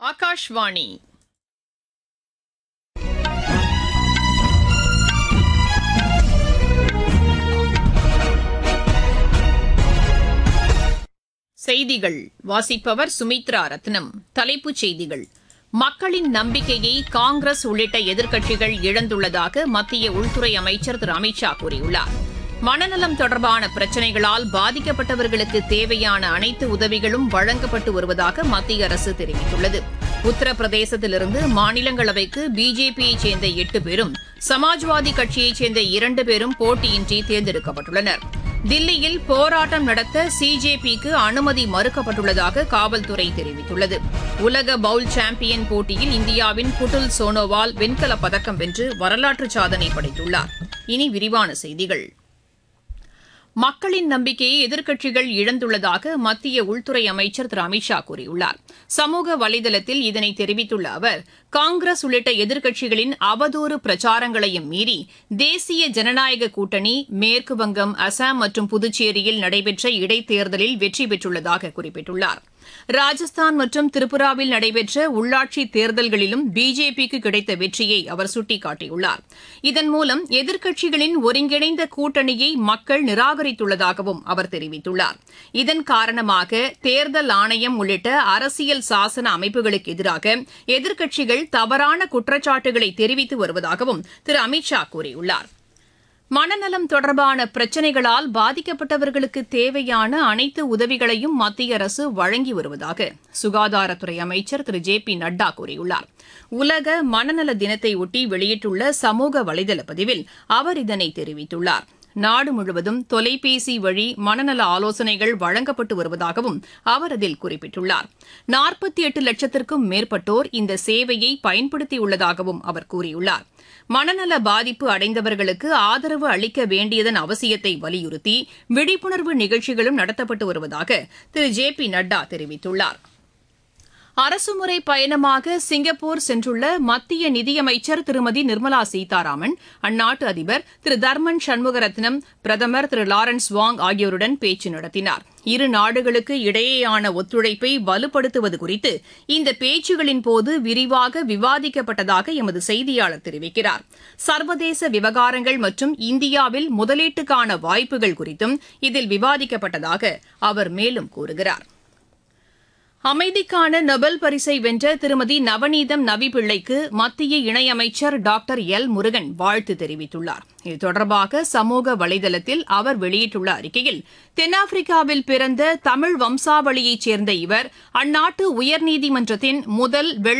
ஆகாஷ்வாணி செய்திகள் வாசிப்பவர் சுமித்ரா ரத்னம் தலைப்புச் செய்திகள் மக்களின் நம்பிக்கையை காங்கிரஸ் உள்ளிட்ட எதிர்க்கட்சிகள் இழந்துள்ளதாக மத்திய உள்துறை அமைச்சர் திரு அமித் ஷா கூறியுள்ளார் மனநலம் தொடர்பான பிரச்சினைகளால் பாதிக்கப்பட்டவர்களுக்கு தேவையான அனைத்து உதவிகளும் வழங்கப்பட்டு வருவதாக மத்திய அரசு தெரிவித்துள்ளது உத்தரப்பிரதேசத்திலிருந்து மாநிலங்களவைக்கு பிஜேபியைச் சேர்ந்த எட்டு பேரும் சமாஜ்வாதி கட்சியைச் சேர்ந்த இரண்டு பேரும் போட்டியின்றி தேர்ந்தெடுக்கப்பட்டுள்ளனர் தில்லியில் போராட்டம் நடத்த சிஜேபிக்கு அனுமதி மறுக்கப்பட்டுள்ளதாக காவல்துறை தெரிவித்துள்ளது உலக பவுல் சாம்பியன் போட்டியில் இந்தியாவின் புட்டுல் சோனோவால் வெண்கலப் பதக்கம் வென்று வரலாற்று சாதனை படைத்துள்ளார் இனி விரிவான செய்திகள் மக்களின் நம்பிக்கையை எதிர்க்கட்சிகள் இழந்துள்ளதாக மத்திய உள்துறை அமைச்சர் திரு அமித் ஷா கூறியுள்ளார் சமூக வலைதளத்தில் இதனை தெரிவித்துள்ள அவர் காங்கிரஸ் உள்ளிட்ட எதிர்க்கட்சிகளின் அவதூறு பிரச்சாரங்களையும் மீறி தேசிய ஜனநாயக கூட்டணி மேற்கு வங்கம் அசாம் மற்றும் புதுச்சேரியில் நடைபெற்ற இடைத்தேர்தலில் வெற்றி பெற்றுள்ளதாக குறிப்பிட்டுள்ளார் ராஜஸ்தான் மற்றும் திரிபுராவில் நடைபெற்ற உள்ளாட்சி தேர்தல்களிலும் பிஜேபிக்கு கிடைத்த வெற்றியை அவர் சுட்டிக்காட்டியுள்ளார் இதன் மூலம் எதிர்க்கட்சிகளின் ஒருங்கிணைந்த கூட்டணியை மக்கள் நிராகரித்துள்ளதாகவும் அவர் தெரிவித்துள்ளார் இதன் காரணமாக தேர்தல் ஆணையம் உள்ளிட்ட அரசியல் சாசன அமைப்புகளுக்கு எதிராக எதிர்க்கட்சிகள் தவறான குற்றச்சாட்டுகளை தெரிவித்து வருவதாகவும் திரு அமித் ஷா கூறியுள்ளார் மனநலம் தொடர்பான பிரச்சினைகளால் பாதிக்கப்பட்டவர்களுக்கு தேவையான அனைத்து உதவிகளையும் மத்திய அரசு வழங்கி வருவதாக சுகாதாரத்துறை அமைச்சர் திரு ஜே பி நட்டா கூறியுள்ளார் உலக மனநல தினத்தையொட்டி வெளியிட்டுள்ள சமூக வலைதள பதிவில் அவர் இதனை தெரிவித்துள்ளார் நாடு முழுவதும் தொலைபேசி வழி மனநல ஆலோசனைகள் வழங்கப்பட்டு வருவதாகவும் அவர் அதில் குறிப்பிட்டுள்ளார் நாற்பத்தி எட்டு லட்சத்திற்கும் மேற்பட்டோர் இந்த சேவையை பயன்படுத்தியுள்ளதாகவும் அவர் கூறியுள்ளார் மனநல பாதிப்பு அடைந்தவர்களுக்கு ஆதரவு அளிக்க வேண்டியதன் அவசியத்தை வலியுறுத்தி விழிப்புணர்வு நிகழ்ச்சிகளும் நடத்தப்பட்டு வருவதாக திரு ஜே பி நட்டா தெரிவித்துள்ளார் அரசுமுறை பயணமாக சிங்கப்பூர் சென்றுள்ள மத்திய நிதியமைச்சர் திருமதி நிர்மலா சீதாராமன் அந்நாட்டு அதிபர் திரு தர்மன் சண்முகரத்னம் பிரதமர் திரு லாரன்ஸ் வாங் ஆகியோருடன் பேச்சு நடத்தினார் இரு நாடுகளுக்கு இடையேயான ஒத்துழைப்பை வலுப்படுத்துவது குறித்து இந்த பேச்சுகளின் போது விரிவாக விவாதிக்கப்பட்டதாக எமது செய்தியாளர் தெரிவிக்கிறார் சர்வதேச விவகாரங்கள் மற்றும் இந்தியாவில் முதலீட்டுக்கான வாய்ப்புகள் குறித்தும் இதில் விவாதிக்கப்பட்டதாக அவர் மேலும் கூறுகிறார் அமைதிக்கான நொபல் பரிசை வென்ற திருமதி நவநீதம் நவி பிள்ளைக்கு மத்திய இணையமைச்சர் டாக்டர் எல் முருகன் வாழ்த்து தெரிவித்துள்ளார் இது தொடர்பாக சமூக வலைதளத்தில் அவர் வெளியிட்டுள்ள அறிக்கையில் தென்னாப்பிரிக்காவில் பிறந்த தமிழ் வம்சாவளியைச் சேர்ந்த இவர் அந்நாட்டு உயர்நீதிமன்றத்தின் முதல் வெள்ள